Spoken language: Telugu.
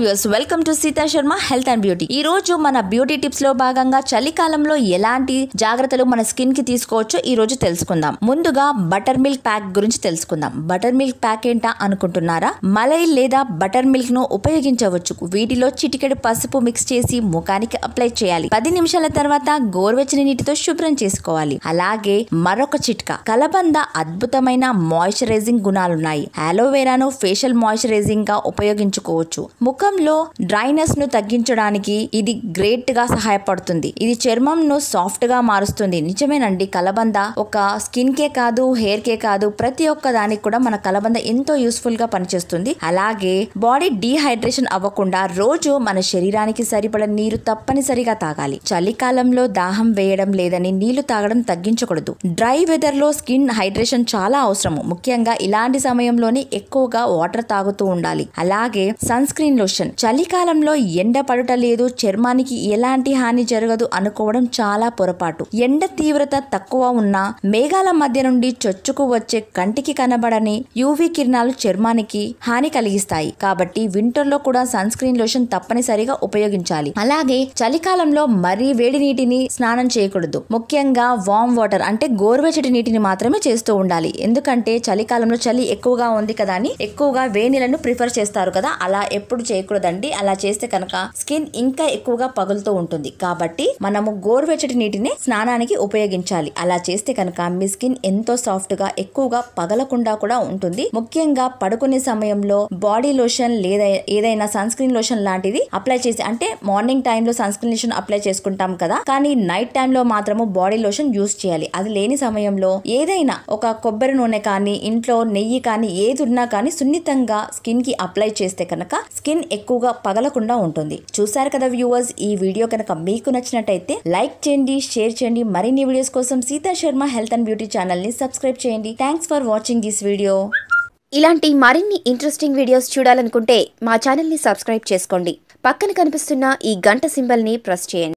views welcome to Sita Sharma health and beauty ఈ రోజు మన బ్యూటీ టిప్స్ లో భాగంగా చలికాలంలో ఎలాంటి జాగ్రత్తలు మన స్కిన్ కి తీసుకోవచ్చో ఈ రోజు తెలుసుకుందాం ముందుగా బటర్ మిల్క్ ప్యాక్ గురించి తెలుసుకుందాం బటర్ మిల్క్ ప్యాక్ ఏంటా అనుకుంటున్నారా మలై లేదా బటర్ మిల్క్ ను ఉపయోగించవచ్చు వీటిలో చిటికెడు పసుపు మిక్స్ చేసి ముఖానికి అప్లై చేయాలి పది నిమిషాల తర్వాత గోరువెచ్చని నీటితో శుభ్రం చేసుకోవాలి అలాగే మరొక చిట్కా కలబంద అద్భుతమైన మాయిశ్చరైజింగ్ గుణాలున్నాయి అలోవెరాను ఫేషియల్ మాయిశ్చరైజింగ్ గా ఉపయోగించుకోవచ్చు ముఖంలో డ్రైనెస్ ను తగ్గించడానికి ఇది గ్రేట్ గా సహాయపడుతుంది ఇది చర్మం ను సాఫ్ట్ గా మారుస్తుంది నిజమేనండి కలబంద ఒక స్కిన్ కే కాదు హెయిర్ కే కాదు ప్రతి ఒక్క దానికి కూడా మన కలబంద ఎంతో యూస్ఫుల్ గా పనిచేస్తుంది అలాగే బాడీ డీహైడ్రేషన్ అవ్వకుండా రోజు మన శరీరానికి సరిపడ నీరు తప్పనిసరిగా తాగాలి చలికాలంలో దాహం వేయడం లేదని నీళ్లు తాగడం తగ్గించకూడదు డ్రై వెదర్ లో స్కిన్ హైడ్రేషన్ చాలా అవసరము ముఖ్యంగా ఇలాంటి సమయంలోనే ఎక్కువగా వాటర్ తాగుతూ ఉండాలి అలాగే సన్ స్క్రీన్ లోషన్ చలికాలంలో ఎండ పడుట లేదు చర్మానికి ఎలాంటి హాని జరగదు అనుకోవడం చాలా పొరపాటు ఎండ తీవ్రత తక్కువ ఉన్న మేఘాల మధ్య నుండి చొచ్చుకు వచ్చే కంటికి కనబడని యూవీ కిరణాలు చర్మానికి హాని కలిగిస్తాయి కాబట్టి వింటర్ లో కూడా సన్ స్క్రీన్ లోషన్ తప్పనిసరిగా ఉపయోగించాలి అలాగే చలికాలంలో మరీ వేడి నీటిని స్నానం చేయకూడదు ముఖ్యంగా వామ్ వాటర్ అంటే గోరువెచ్చటి నీటిని మాత్రమే చేస్తూ ఉండాలి ఎందుకంటే చలికాలంలో చలి ఎక్కువగా ఉంది కదా అని ఎక్కువగా వేడి నీళ్ళను ప్రిఫర్ చేస్తారు కదా అలా ఎప్పుడు చేయకూడదండి అలా చేస్తే కనుక స్కిన్ ఇంకా ఎక్కువగా పగులుతూ ఉంటుంది కాబట్టి మనము గోరువెచ్చటి నీటిని స్నానానికి ఉపయోగించాలి అలా చేస్తే కనుక మీ స్కిన్ ఎంతో సాఫ్ట్ గా ఎక్కువగా పగలకుండా కూడా ఉంటుంది ముఖ్యంగా పడుకునే సమయంలో బాడీ లోషన్ లేదా ఏదైనా సన్ స్క్రీన్ లోషన్ లాంటిది అప్లై చేసి అంటే మార్నింగ్ టైంలో సన్ స్క్రీన్ లోషన్ అప్లై చేసుకుంటాం కదా కానీ నైట్ టైంలో మాత్రము బాడీ లోషన్ యూస్ చేయాలి అది లేని సమయంలో ఏదైనా ఒక కొబ్బరి నూనె కానీ ఇంట్లో నెయ్యి కానీ ఏది ఉన్నా కానీ సున్నితంగా స్కిన్ కి అప్లై చేస్తే కనుక స్కిన్ ఎక్కువగా పగలకుండా ఉంటుంది చూసారు కదా వ్యూవర్స్ ఈ వీడియో కనుక మీకు నచ్చినట్టయితే లైక్ చేయండి షేర్ చేయండి మరిన్ని వీడియోస్ కోసం Sita Sharma health and beauty channel ని సబ్స్క్రైబ్ చేయండి thanks for watching this video ఇలాంటి మరిన్ని ఇంట్రెస్టింగ్ వీడియోస్ చూడాలనుకుంటే మా ఛానల్ని సబ్స్క్రైబ్ చేసుకోండి పక్కన కనిపిస్తున్న ఈ గంట సింబల్ని ప్రెస్ చేయండి